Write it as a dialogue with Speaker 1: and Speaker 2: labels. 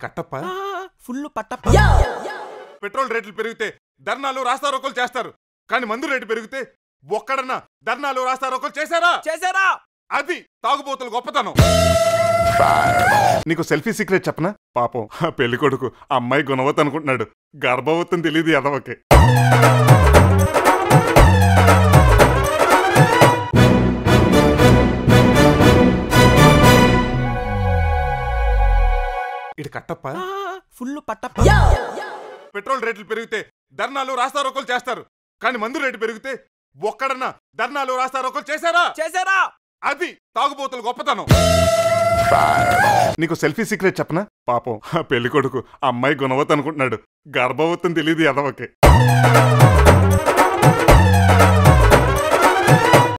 Speaker 1: Kattappa
Speaker 2: full పట్టప్ప
Speaker 1: petrol రేట్లు పెరిగితే ధర్నాలు రాస్తారోకలు చేస్తారు కానీ మందు రేటు పెరిగితే ఒక్కడన్నా ధర్నాలు రాస్తారోకలు చేశారా
Speaker 2: చేశారా
Speaker 1: అది తాగుబోతులు గొప్పతనం నీకు సెల్ఫీ సీక్రెట్ చెప్పనా పాపం ఆ పెళ్లి కొడుకు అమ్మాయి గుణవత్ అనుకుంటున్నాడు గర్భవతిని తెలియదు ఎదవకి ఇది కట్టప్ప
Speaker 2: ఫుల్ పట్టప్ప
Speaker 1: పెట్రోల్ రేట్లు పెరిగితే ధర్నాలు రాస్తారోకలు చేస్తారు కానీ మందు రేటు పెరిగితే ఒక్కడన్నా ధర్నాలు రాస్తారోకలు చేశారా
Speaker 2: చేశారా
Speaker 1: అది తాగుబోతులు గొప్పతనం నీకు సెల్ఫీ సీక్రెట్ చెప్పనా పాపం ఆ పెళ్లి కొడుకు అమ్మాయి గుణవత్ అనుకుంటున్నాడు గర్భవతిని తెలియదు ఎదవకి